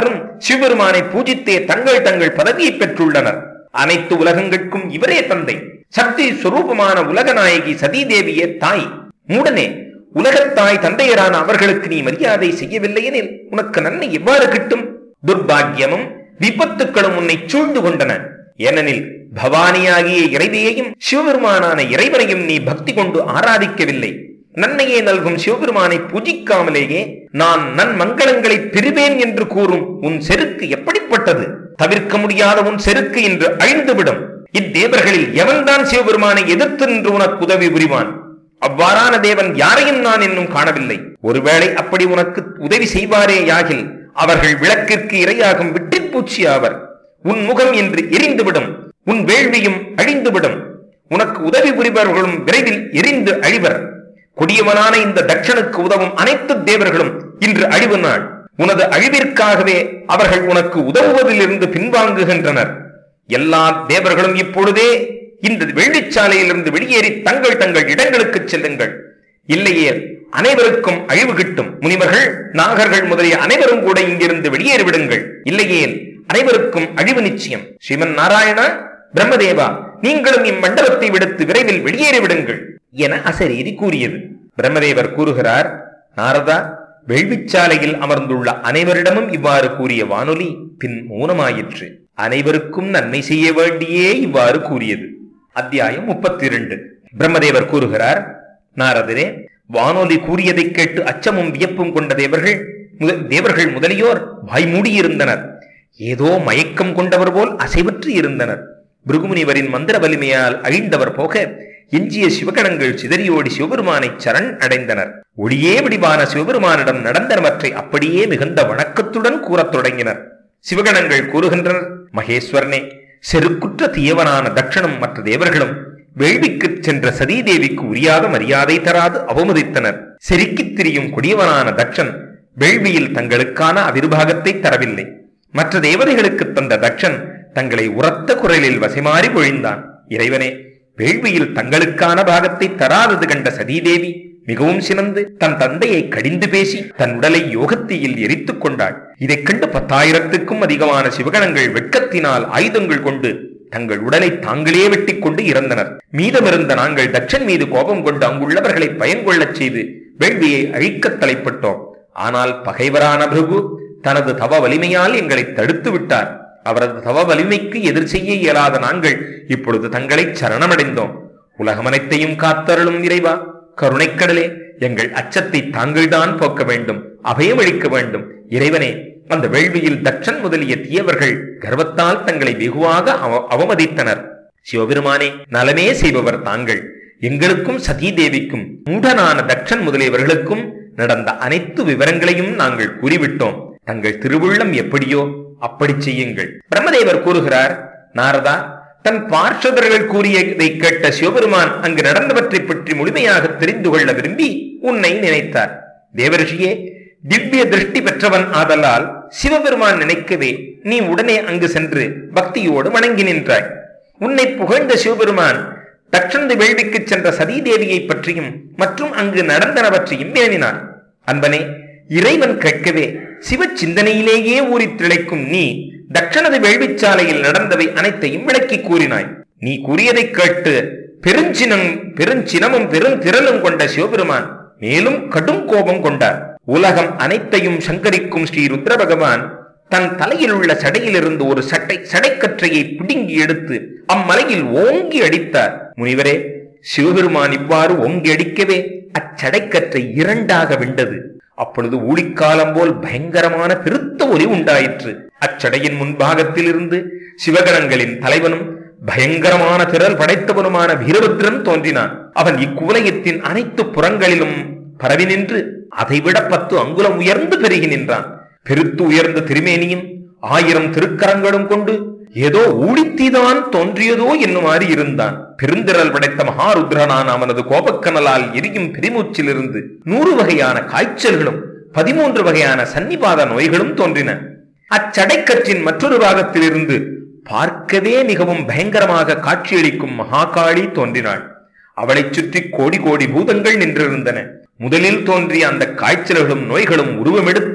சிவபெருமானை பூஜித்தே தங்கள் தங்கள் பதவியை பெற்றுள்ளனர் அனைத்து உலகங்களுக்கும் இவரே தந்தை சக்தி சுரூபமான உலக நாயகி சதீதேவியே தாய் மூடனே உலகத்தாய் தந்தையரான அவர்களுக்கு நீ மரியாதை செய்யவில்லை எனில் உனக்கு நன்மை எவ்வாறு கிட்டும் துர்பாக்கியமும் விபத்துக்களும் உன்னை சூழ்ந்து கொண்டன ஏனெனில் பவானியாகிய இறைவியையும் சிவபெருமானான இறைவனையும் நீ பக்தி கொண்டு ஆராதிக்கவில்லை நன்மையை நல்கும் சிவபெருமானை பூஜிக்காமலேயே நான் நன்மங்களங்களை பெறுவேன் என்று கூறும் உன் செருக்கு எப்படிப்பட்டது தவிர்க்க முடியாத உன் செருக்கு என்று அழிந்துவிடும் இத்தேவர்களில் எவன்தான் சிவபெருமானை எதிர்த்து நின்று உனக்கு உதவி புரிவான் அவ்வாறான தேவன் யாரையும் நான் இன்னும் காணவில்லை ஒருவேளை அப்படி உனக்கு உதவி செய்வாரே யாகில் அவர்கள் விளக்கிற்கு இரையாகும் விட்டிற்பூச்சி ஆவர் உன் முகம் என்று எரிந்துவிடும் உன் வேள்வியும் அழிந்துவிடும் உனக்கு உதவி புரிபவர்களும் விரைவில் எரிந்து அழிவர் கொடியவனான இந்த தட்சனுக்கு உதவும் அனைத்து தேவர்களும் இன்று அழிவு நாள் உனது அழிவிற்காகவே அவர்கள் உனக்கு உதவுவதிலிருந்து பின்வாங்குகின்றனர் எல்லா தேவர்களும் இப்பொழுதே இந்த வெள்ளிச்சாலையிலிருந்து வெளியேறி தங்கள் தங்கள் இடங்களுக்கு செல்லுங்கள் இல்லையே அனைவருக்கும் அழிவு கிட்டும் முனிவர்கள் நாகர்கள் முதலிய அனைவரும் கூட இங்கிருந்து வெளியேறிவிடுங்கள் இல்லையேல் அனைவருக்கும் அழிவு நிச்சயம் ஸ்ரீமன் நாராயணா பிரம்மதேவா நீங்களும் இம்மண்டலத்தை விடுத்து விரைவில் வெளியேறிவிடுங்கள் என அசரீரி கூறியது பிரம்மதேவர் கூறுகிறார் நாரதா வேள்விச்சாலையில் அமர்ந்துள்ள அனைவரிடமும் இவ்வாறு கூறிய வானொலி பின் மௌனமாயிற்று அனைவருக்கும் நன்மை செய்ய வேண்டியே இவ்வாறு கூறியது அத்தியாயம் முப்பத்தி இரண்டு பிரம்மதேவர் கூறுகிறார் நாரதரே வானொலி கூறியதைக் கேட்டு அச்சமும் வியப்பும் கொண்ட தேவர்கள் முத- தேவர்கள் முதலியோர் வாய் மூடியிருந்தனர் ஏதோ மயக்கம் கொண்டவர் போல் அசைவற்று இருந்தனர் பிருகுமுனிவரின் மந்திர வலிமையால் அழிந்தவர் போக எஞ்சிய சிவகணங்கள் சிதறியோடி சிவபெருமானை சரண் அடைந்தனர் ஒளியே வடிவான சிவபெருமானிடம் நடந்தனவற்றை அப்படியே மிகுந்த வணக்கத்துடன் கூறத் தொடங்கினர் சிவகணங்கள் கூறுகின்றனர் மகேஸ்வரனே செருக்குற்ற தீயவனான தட்சணும் மற்ற தேவர்களும் வேள்விக்குச் சென்ற சதீதேவிக்கு உரியாத மரியாதை தராது அவமதித்தனர் செருக்கித் திரியும் கொடியவனான தட்சன் வேள்வியில் தங்களுக்கான அவிர்வாகத்தை தரவில்லை மற்ற தேவதைகளுக்கு தந்த தட்சன் தங்களை உரத்த குரலில் வசைமாறி பொழிந்தான் இறைவனே வேள்வியில் தங்களுக்கான பாகத்தை தராதது கண்ட சதீதேவி மிகவும் சினந்து தன் தந்தையை கடிந்து பேசி தன் உடலை யோகத்தீயில் எரித்துக் கொண்டாள் இதைக் கண்டு பத்தாயிரத்துக்கும் அதிகமான சிவகணங்கள் வெட்கத்தினால் ஆயுதங்கள் கொண்டு தங்கள் உடலை தாங்களே வெட்டிக் கொண்டு இறந்தனர் மீதமிருந்த நாங்கள் தட்சன் மீது கோபம் கொண்டு அங்குள்ளவர்களை பயன்கொள்ளச் செய்து வேள்வியை அழிக்கத் தலைப்பட்டோம் ஆனால் பகைவரான பிருகு தனது தவ வலிமையால் எங்களை தடுத்து விட்டார் அவரது தவ வலிமைக்கு எதிர் செய்ய இயலாத நாங்கள் இப்பொழுது தங்களை சரணமடைந்தோம் உலகமனைத்தையும் காத்தருளும் இறைவா கருணைக்கடலே எங்கள் அச்சத்தை தாங்கள்தான் போக்க வேண்டும் அபயமளிக்க வேண்டும் இறைவனே அந்த வேள்வியில் தட்சன் முதலிய தீயவர்கள் கர்வத்தால் தங்களை வெகுவாக அவ- அவமதித்தனர் சிவபெருமானே நலமே செய்பவர் தாங்கள் எங்களுக்கும் சதீதேவிக்கும் மூடனான தட்சன் முதலியவர்களுக்கும் நடந்த அனைத்து விவரங்களையும் நாங்கள் கூறிவிட்டோம் தங்கள் திருவுள்ளம் எப்படியோ அப்படி செய்யுங்கள் பிரம்மதேவர் கூறுகிறார் நாரதா தன் பார்ஷதர்கள் கூறியதை கேட்ட சிவபெருமான் அங்கு நடந்தவற்றை பற்றி முழுமையாக தெரிந்து கொள்ள விரும்பி உன்னை நினைத்தார் தேவரிஷியே திவ்ய திருஷ்டி பெற்றவன் ஆதலால் சிவபெருமான் நினைக்கவே நீ உடனே அங்கு சென்று பக்தியோடு வணங்கி நின்றாய் உன்னை புகழ்ந்த சிவபெருமான் தட்சந்து வேள்விக்கு சென்ற சதீதேவியை பற்றியும் மற்றும் அங்கு நடந்தனவற்றையும் வினவினார் அன்பனே இறைவன் கேட்கவே சிவ சிந்தனையிலேயே ஊறித் திளைக்கும் நீ தட்சணது வேள்விச்சாலையில் நடந்தவை அனைத்தையும் விளக்கி கூறினாய் நீ கூறியதைக் கேட்டு பெருஞ்சினம் பெருஞ்சினமும் பெருந்திரளும் கொண்ட சிவபெருமான் மேலும் கடும் கோபம் கொண்டார் உலகம் அனைத்தையும் சங்கரிக்கும் ஸ்ரீ ருத்ர பகவான் தன் தலையில் உள்ள சடையிலிருந்து ஒரு சட்டை சடைக்கற்றையை பிடுங்கி எடுத்து அம்மலையில் ஓங்கி அடித்தார் முனிவரே சிவபெருமான் இவ்வாறு ஓங்கி அடிக்கவே அச்சடைக்கற்றை இரண்டாக விண்டது அப்பொழுது ஊழிக்காலம் போல் பயங்கரமான பெருத்த ஒலி உண்டாயிற்று அச்சடையின் முன்பாகத்தில் இருந்து சிவகணங்களின் தலைவனும் பயங்கரமான திரள் படைத்தவனுமான வீரபத்ரன் தோன்றினான் அவன் இக்குவலயத்தின் அனைத்து புறங்களிலும் பரவி நின்று அதைவிட பத்து அங்குலம் உயர்ந்து பெருகி நின்றான் பெருத்து உயர்ந்த திருமேனியும் ஆயிரம் திருக்கரங்களும் கொண்டு ஏதோ ஊழித்தீதான் தோன்றியதோ என்னுமாறு இருந்தான் பெருந்திரல் படைத்த மகாருத்ரனான அவனது கோபக்கனலால் எரியும் பெருமூச்சிலிருந்து நூறு வகையான காய்ச்சல்களும் பதிமூன்று வகையான சன்னிபாத நோய்களும் தோன்றின அச்சடைக்கற்றின் மற்றொரு பாகத்திலிருந்து பார்க்கவே மிகவும் பயங்கரமாக காட்சியளிக்கும் மகாகாளி தோன்றினாள் அவளைச் சுற்றி கோடி கோடி பூதங்கள் நின்றிருந்தன முதலில் தோன்றிய அந்த காய்ச்சல்களும் நோய்களும் உருவமெடுத்து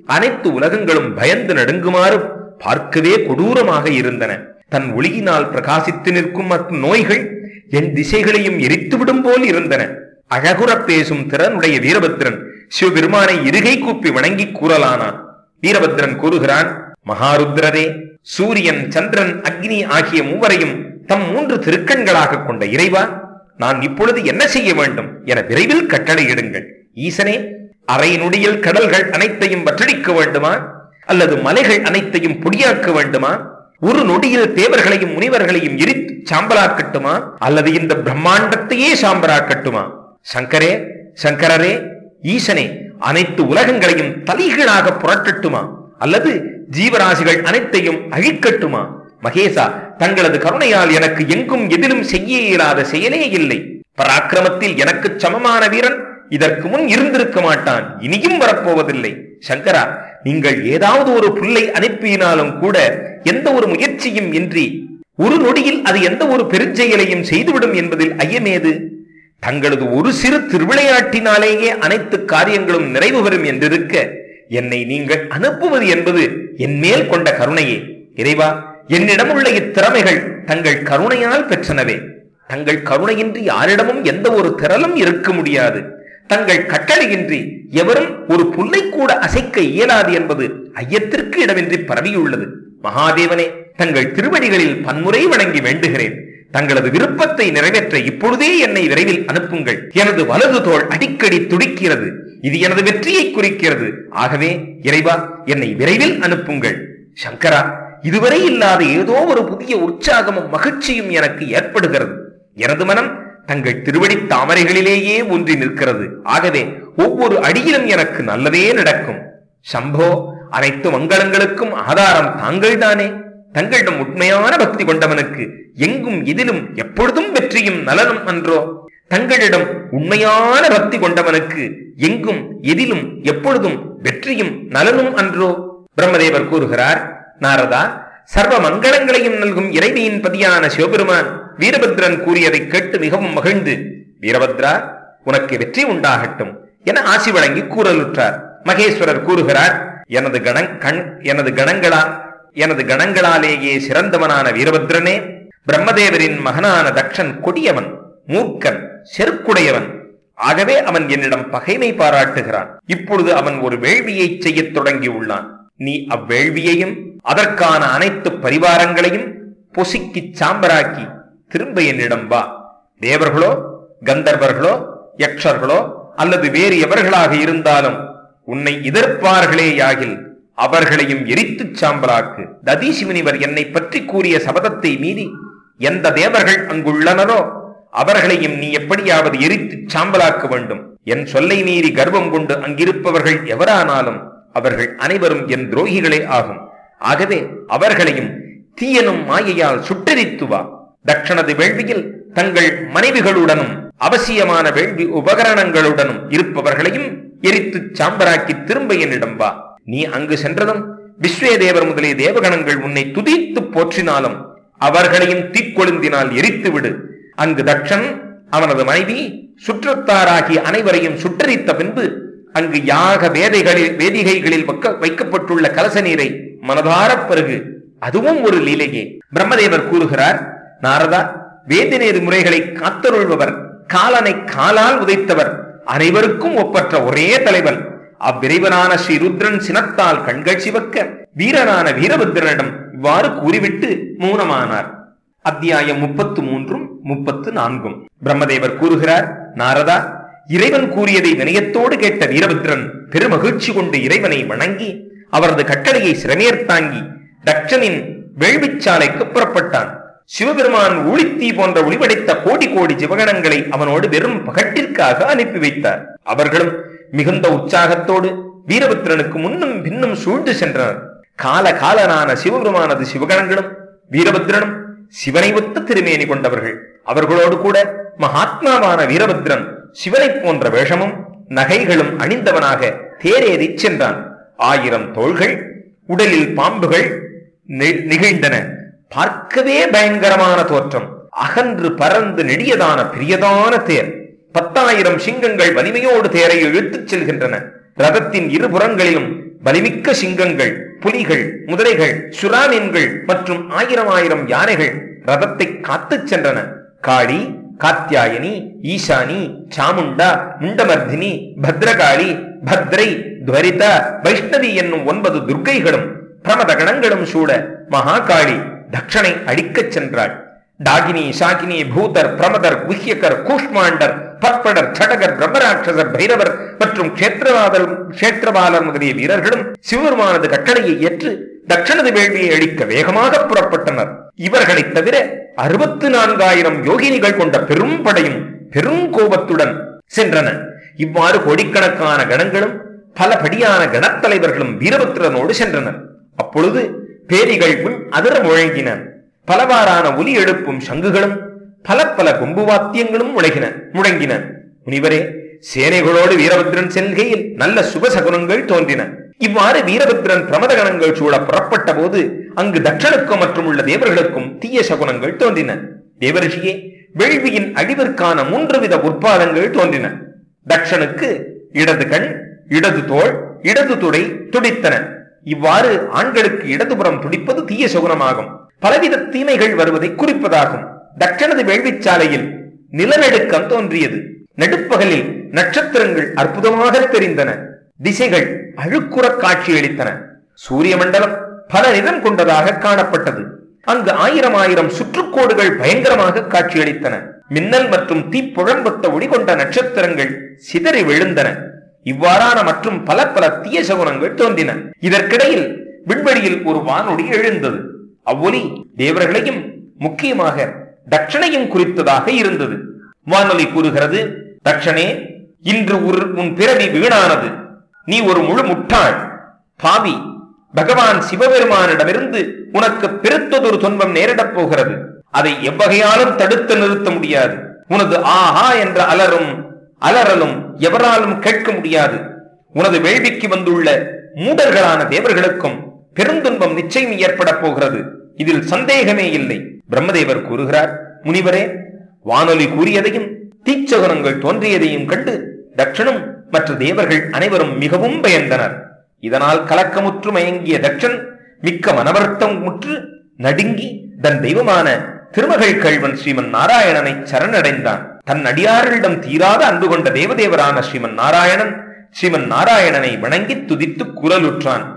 அனைத்து உலகங்களும் பயந்து நடுங்குமாறு பார்க்கவே கொடூரமாக இருந்தன தன் ஒளியினால் பிரகாசித்து நிற்கும் மற்ற நோய்கள் என் திசைகளையும் எரித்துவிடும் போல் இருந்தன அழகுறப் பேசும் திறனுடைய வீரபத்ரன் சிவபெருமானை இருகை கூப்பி வணங்கி கூறலானான் வீரபத்ரன் கூறுகிறான் மகாருத்ரரே சூரியன் சந்திரன் அக்னி ஆகிய மூவரையும் தம் மூன்று திருக்கண்களாக கொண்ட இறைவா நான் இப்பொழுது என்ன செய்ய வேண்டும் என விரைவில் கட்டளையிடுங்கள் ஈசனே அரை நொடியில் கடல்கள் அனைத்தையும் வற்றடிக்க வேண்டுமா அல்லது மலைகள் அனைத்தையும் பொடியாக்க வேண்டுமா ஒரு நொடியில் தேவர்களையும் முனிவர்களையும் எரித்து சாம்பலாக்கட்டுமா அல்லது இந்த பிரம்மாண்டத்தையே சாம்பலாக்கட்டுமா சங்கரே சங்கரரே ஈசனே அனைத்து உலகங்களையும் தலைகீழாக புரட்டட்டுமா அல்லது ஜீவராசிகள் அனைத்தையும் அழிக்கட்டுமா மகேசா தங்களது கருணையால் எனக்கு எங்கும் எதிலும் செய்ய இயலாத செயலே இல்லை பராக்கிரமத்தில் எனக்கு சமமான வீரன் இதற்கு முன் இருந்திருக்க மாட்டான் இனியும் வரப்போவதில்லை சங்கரா நீங்கள் ஏதாவது ஒரு புல்லை அனுப்பினாலும் கூட எந்த ஒரு முயற்சியும் இன்றி ஒரு நொடியில் அது எந்த ஒரு பெருஞ்செயலையும் செய்துவிடும் என்பதில் ஐயமேது தங்களது ஒரு சிறு திருவிளையாட்டினாலேயே அனைத்து காரியங்களும் நிறைவு பெறும் என்றிருக்க என்னை நீங்கள் அனுப்புவது என்பது என் மேல் கொண்ட கருணையே இறைவா என்னிடம் உள்ள இத்திறமைகள் தங்கள் கருணையால் பெற்றனவே தங்கள் கருணையின்றி யாரிடமும் எந்த ஒரு திரளும் இருக்க முடியாது தங்கள் கட்டளையின்றி எவரும் ஒரு புல்லை கூட அசைக்க இயலாது என்பது ஐயத்திற்கு இடமின்றி பரவியுள்ளது மகாதேவனே தங்கள் திருவடிகளில் பன்முறை வணங்கி வேண்டுகிறேன் தங்களது விருப்பத்தை நிறைவேற்ற இப்பொழுதே என்னை விரைவில் அனுப்புங்கள் எனது வலது தோள் அடிக்கடி துடிக்கிறது இது எனது வெற்றியை குறிக்கிறது ஆகவே இறைவா என்னை விரைவில் அனுப்புங்கள் சங்கரா இதுவரை இல்லாத ஏதோ ஒரு புதிய உற்சாகமும் மகிழ்ச்சியும் எனக்கு ஏற்படுகிறது எனது மனம் தங்கள் திருவடி தாமரைகளிலேயே ஒன்றி நிற்கிறது ஆகவே ஒவ்வொரு அடியிலும் எனக்கு நல்லதே நடக்கும் சம்போ அனைத்து மங்களங்களுக்கும் ஆதாரம் தாங்கள்தானே தங்களிடம் உண்மையான பக்தி கொண்டவனுக்கு எங்கும் இதிலும் எப்பொழுதும் வெற்றியும் நலனும் அன்றோ தங்களிடம் உண்மையான பக்தி கொண்டவனுக்கு எங்கும் எதிலும் எப்பொழுதும் வெற்றியும் நலனும் அன்றோ பிரம்மதேவர் கூறுகிறார் நாரதா சர்வ மங்களங்களையும் நல்கும் இறைவியின் பதியான சிவபெருமான் வீரபத்ரன் கூறியதை கேட்டு மிகவும் மகிழ்ந்து வீரபத்ரா உனக்கு வெற்றி உண்டாகட்டும் என ஆசி வழங்கி கூறலுற்றார் மகேஸ்வரர் கூறுகிறார் எனது கணங் கண் எனது கணங்களா எனது கணங்களாலேயே சிறந்தவனான வீரபத்ரனே பிரம்மதேவரின் மகனான தக்ஷன் கொடியவன் மூர்க்கன் செருக்குடையவன் ஆகவே அவன் என்னிடம் பகைமை பாராட்டுகிறான் இப்பொழுது அவன் ஒரு வேள்வியை செய்யத் தொடங்கி உள்ளான் நீ அவ்வேள்வியையும் அதற்கான அனைத்து பரிவாரங்களையும் பொசுக்கி சாம்பராக்கி திரும்ப என்னிடம் வா தேவர்களோ கந்தர்வர்களோ யக்ஷர்களோ அல்லது வேறு எவர்களாக இருந்தாலும் உன்னை எதிர்ப்பார்களேயாகில் அவர்களையும் எரித்துச் சாம்பலாக்கு ததீசி முனிவர் என்னை பற்றி கூறிய சபதத்தை மீறி எந்த தேவர்கள் அங்குள்ளனரோ அவர்களையும் நீ எப்படியாவது எரித்துச் சாம்பலாக்க வேண்டும் என் சொல்லை மீறி கர்வம் கொண்டு அங்கிருப்பவர்கள் எவரானாலும் அவர்கள் அனைவரும் என் துரோகிகளே ஆகும் ஆகவே அவர்களையும் தீயனும் மாயையால் சுட்டெரித்து வா தட்சணது வேள்வியில் தங்கள் மனைவிகளுடனும் அவசியமான வேள்வி உபகரணங்களுடனும் இருப்பவர்களையும் எரித்து சாம்பராக்கி திரும்ப என்னிடம் வா நீ அங்கு சென்றதும் விஸ்வே தேவர் முதலிய தேவகணங்கள் உன்னை துதித்து போற்றினாலும் அவர்களையும் தீக்கொழுந்தினால் எரித்து விடு அங்கு தட்சன் அவனது மனைவி சுற்றத்தாராகிய அனைவரையும் சுட்டரித்த பின்பு அங்கு யாக வேதைகளில் வேதிகைகளில் வைக்க- வைக்கப்பட்டுள்ள கலச நீரை மனதாரப் பருகு அதுவும் ஒரு லீலையே பிரம்மதேவர் கூறுகிறார் நாரதா வேதிநேர் முறைகளை காத்தருள்பவர் காலனை காலால் உதைத்தவர் அனைவருக்கும் ஒப்பற்ற ஒரே தலைவன் அவ்விரைவனான ஸ்ரீ ருத்ரன் சினத்தால் கண்கள் சிவக்க வீரனான வீரபத்ரனிடம் இவ்வாறு கூறிவிட்டு மௌனமானார் அத்தியாயம் முப்பத்து மூன்றும் முப்பத்து நான்கும் பிரம்மதேவர் கூறுகிறார் நாரதா இறைவன் கூறியதை வினயத்தோடு கேட்ட வீரபத்ரன் பெருமகிழ்ச்சி கொண்டு இறைவனை வணங்கி அவரது கட்டளையை சிறமேற்தாங்கி தட்சனின் வேள்விச்சாலைக்கு புறப்பட்டான் சிவபெருமான் ஊழித்தீ போன்ற ஒளிவடைத்த கோடி கோடி சிவகணங்களை அவனோடு வெறும் பகட்டிற்காக அனுப்பி வைத்தார் அவர்களும் மிகுந்த உற்சாகத்தோடு வீரபத்ரனுக்கு முன்னும் பின்னும் சூழ்ந்து சென்றனர் கால காலனான சிவபெருமானது சிவகணங்களும் வீரபத்ரனும் சிவனை ஒத்த திருமேனி கொண்டவர்கள் அவர்களோடு கூட மகாத்மாவான வீரபத்ரன் சிவனைப் போன்ற வேஷமும் நகைகளும் அணிந்தவனாக தேரேறிச் சென்றான் ஆயிரம் தோள்கள் உடலில் பாம்புகள் நெ- நிகழ்ந்தன பார்க்கவே பயங்கரமான தோற்றம் அகன்று பறந்து நெடியதான பெரியதான தேர் பத்தாயிரம் சிங்கங்கள் வலிமையோடு தேரை இழுத்துச் செல்கின்றன ரதத்தின் இருபுறங்களிலும் பலிமிக்க சிங்கங்கள் புலிகள் குதிரைகள் சுறாமீன்கள் மற்றும் ஆயிரம் ஆயிரம் யானைகள் ரதத்தை காத்துச் சென்றன காளி காத்தியாயனி ஈசானி சாமுண்டா முண்டமர்தினி பத்ரகாளி பத்ரை துவரிதா வைஷ்ணவி என்னும் ஒன்பது துர்க்கைகளும் பிரமத கணங்களும் சூட மகாகாளி தக்ஷனை அடிக்கச் சென்றாள் டாகினி சாகினி பூதர் பிரமதர் குஹ்யகர் கூஷ்மாண்டர் பற்படர் சடகர் பிரம்மராட்சசர் பைரவர் மற்றும் கஷேத்திரவாதர் கஷேத்திரபாலர் முதலிய வீரர்களும் சிவபெருமானது கட்டளையை ஏற்று தட்சணது வேள்வியை அழிக்க வேகமாக புறப்பட்டனர் இவர்களைத் தவிர அறுபத்து நான்காயிரம் யோகினிகள் கொண்ட பெரும் படையும் பெரும் கோபத்துடன் சென்றன இவ்வாறு கோடிக்கணக்கான கணங்களும் பல படியான கணத்தலைவர்களும் வீரபத்திரனோடு சென்றனர் அப்பொழுது பேரிகள் முன் அதிர முழங்கின பலவாறான ஒலி எழுப்பும் சங்குகளும் பல பல கொம்பு வாத்தியங்களும் முழங்கின முழங்கின முனிவரே சேனைகளோடு வீரபத்ரன் செல்கையில் நல்ல சுபசகுனங்கள் தோன்றின இவ்வாறு வீரபத்ரன் பிரமதகணங்கள் சூழ புறப்பட்ட போது அங்கு தட்சணுக்கும் மற்றும் உள்ள தேவர்களுக்கும் தீய சகுனங்கள் தோன்றின தேவரிஷியே வேள்வியின் அழிவிற்கான மூன்று வித உற்பாதங்கள் தோன்றின தட்சனுக்கு இடது கண் இடது தோள் இடது துடை துடித்தன இவ்வாறு ஆண்களுக்கு இடதுபுறம் துடிப்பது தீய சகுனமாகும் பலவித தீமைகள் வருவதை குறிப்பதாகும் தட்சணது வேள்விச்சாலையில் நிலநடுக்கம் தோன்றியது நடுப்பகலில் நட்சத்திரங்கள் அற்புதமாக தெரிந்தன திசைகள் அழுக்குற காட்சியளித்தன சூரிய மண்டலம் பல நிறம் கொண்டதாக காணப்பட்டது அங்கு ஆயிரம் ஆயிரம் சுற்றுக்கோடுகள் பயங்கரமாக காட்சியளித்தன மின்னல் மற்றும் தீப்புழம்பத்த ஒளி கொண்ட நட்சத்திரங்கள் சிதறி விழுந்தன இவ்வாறான மற்றும் பல பல தீய சகுனங்கள் தோன்றின இதற்கிடையில் விண்வெளியில் ஒரு வானொலி எழுந்தது அவ்வொலி தேவர்களையும் முக்கியமாக தட்சணையும் குறித்ததாக இருந்தது வானொலி கூறுகிறது தட்சணே இன்று ஒரு உன் பிறவி வீணானது நீ ஒரு முழு முட்டாள் பாவி பகவான் சிவபெருமானிடமிருந்து உனக்கு பெருத்ததொரு துன்பம் நேரிடப் போகிறது அதை எவ்வகையாலும் தடுத்து நிறுத்த முடியாது உனது ஆஹா என்ற அலரும் அலறலும் எவராலும் கேட்க முடியாது உனது வேள்விக்கு வந்துள்ள மூடர்களான தேவர்களுக்கும் பெருந்துன்பம் நிச்சயம் ஏற்பட போகிறது இதில் சந்தேகமே இல்லை பிரம்மதேவர் கூறுகிறார் முனிவரே வானொலி கூறியதையும் தீச்சகுனங்கள் தோன்றியதையும் கண்டு தட்சணும் மற்ற தேவர்கள் அனைவரும் மிகவும் பயந்தனர் இதனால் கலக்கமுற்று மயங்கிய தட்சன் மிக்க மனவர்த்தம் முற்று நடுங்கி தன் தெய்வமான திருமகள் கள்வன் ஸ்ரீமன் நாராயணனை சரணடைந்தான் தன் அடியார்களிடம் தீராத அன்பு கொண்ட தேவதேவரான ஸ்ரீமன் நாராயணன் ஸ்ரீமன் நாராயணனை வணங்கி துதித்து குரலுற்றான்